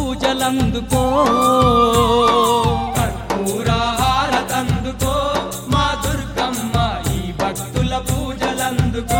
పూజలందుకో కర్పూరహారతందుకో మా దుర్గమ్మ ఈ భక్తుల పూజలందుకో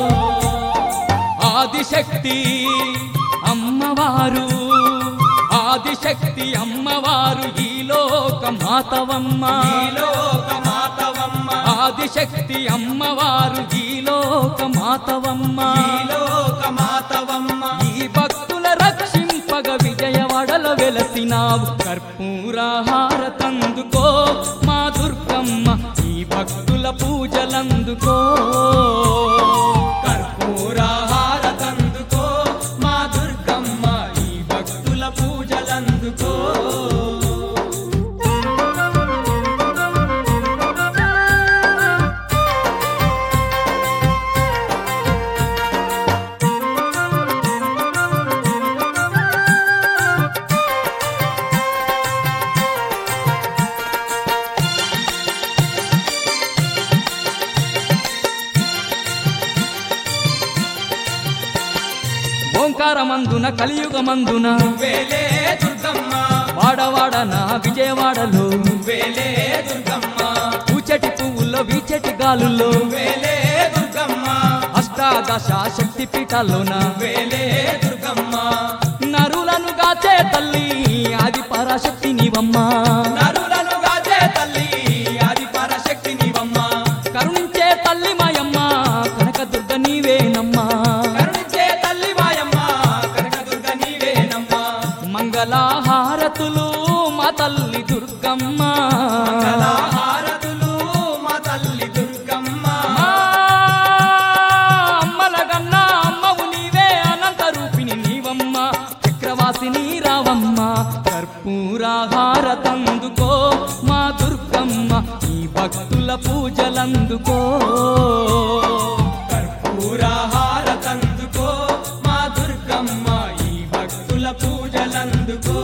ఆదిశక్తి అమ్మవారు ఆదిశక్తి అమ్మవారు ఈ లోక మాతవమ్మ ఈ లోక మాతవమ్మ ఆదిశక్తి అమ్మవారు ఈ లోక మాతవమ్మ ఈ లోక మాతవమ్మ ఈ భక్తుల రక్షింపగ విజయవాడల వెలసినావు కర్పూరహారతందుకో మా దుర్గమ్మ ఈ భక్తుల పూజలందుకో కర్పూరహారతందుకో మా దుర్గమ్మ ఈ భక్తుల పూజలందుకో ఓంకారమందున కలియుగమందున వేలే దుర్గమ్మ వాడవాడన విజయవాడలో వేలే దుర్గమ్మ పూచటి పువ్వుల్లో వీచటి గాలుల్లో వేలే దుర్గమ్మ అష్టాదశ శక్తి పీఠాల్లోన వేలే దుర్గమ్మ నరులను గాచే తల్లి ఆది పరాశక్తి నీవమ్మ నరులను గాచే తల్లి ఆది పరశక్తి నీవమ్మ కరుణించే తల్లి మాయమ్మ కనక దుర్గ నీవేనమ్మా కరుణించే తల్లి మాయమ్మ కనకదుర్గ నీవేనమ్మ మంగళహారతులు మా తల్లి దుర్గమ్మ కళాహారతులు మా తల్లి దుర్గమ్మ ఆ, అమ్మల గన్నా అమ్మవు నీవే అనంత రూపిణి నీవమ్మ చక్రవాసిని రావమ్మ కర్పూరాహారతందుకో మా దుర్గమ్మ ఈ భక్తుల పూజలందుకో కర్పూరహారతందుకో మా దుర్గమ్మ ఈ భక్తుల పూజలందుకో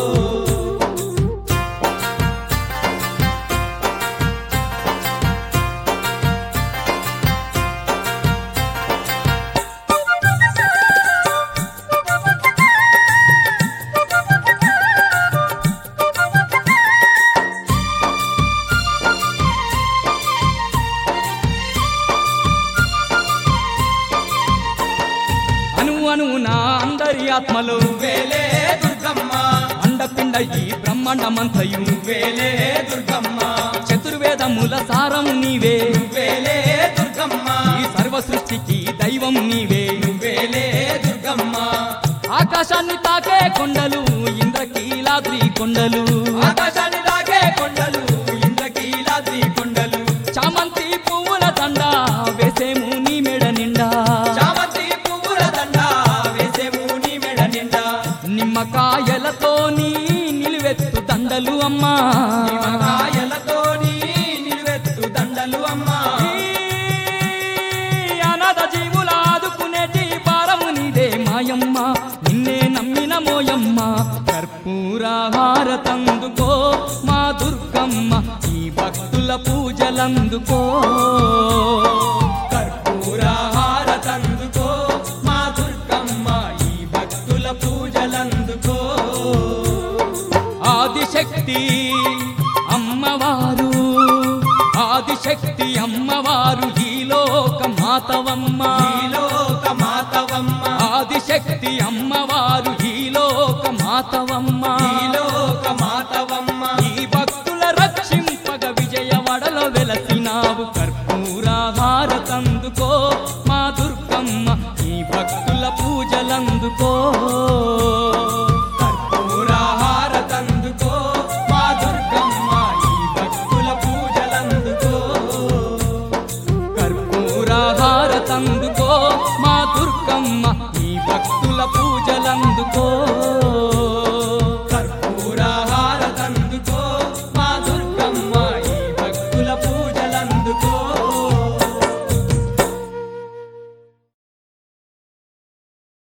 అను అనువున అందరి ఆత్మలో వేలే దుర్గమ్మ అండపిండ ఈ బ్రహ్మాండమంతయు వేలే దుర్గమ్మ చతుర్వేదముల సారం నీవే వేలే దుర్గమ్మ ఈ సర్వ సృష్టికి దైవం నీవే వేలే దుర్గమ్మ ఆకాశాన్ని తాకే కొండలు ఇంద్రకీలాద్రి కొండలు ఆకాశాన్ని తాకే కొండలు ఇంద్రకీలాద్రి కొండలు చామంతి పువ్వుల దండ వేసేము నీ మెడ నిండా చామంతి పువ్వుల దండ వేసేము నీ మెడ నిండా నిమ్మకాయలతో నీ నిలువెత్తు దండలు అమ్మా నిమ్మకాయలతోని నిలువెత్తు దండలు అమ్మా ఈ అనాథ జీవుల ఆదుకునేటి భారము నీదే మాయమ్మ నిన్నే నమ్మిన మోయమ్మ కర్పూరహారతందుకో మా దుర్గమ్మ ఈ భక్తుల పూజలందుకో కర్పూరహారతందుకో మా దుర్గమ్మ ఈ భక్తుల పూజలందుకో ఆదిశక్తి అమ్మవారు ఆదిశక్తి అమ్మవారు ఈ లోక మాతవమ్మ ఈ లోక మాతవమ్మ ఆదిశక్తి అమ్మవారు ఈ లోక మాతవమ్మ ఈ లోక మాతవమ్మ ఈ భక్తుల రక్షింపగ విజయవడలో వెలసినావు కర్పూరహారతందుకో మా దుర్గమ్మ ఈ భక్తుల పూజలందుకో కర్పూరహారతందుకో మా దుర్గమ్మ ఈ భక్తుల పూజలందుకో కర్పూరహారతందుకో మా దుర్గమ్మ ఈ భక్తుల పూజలందుకో కర్పూరహారతందుకో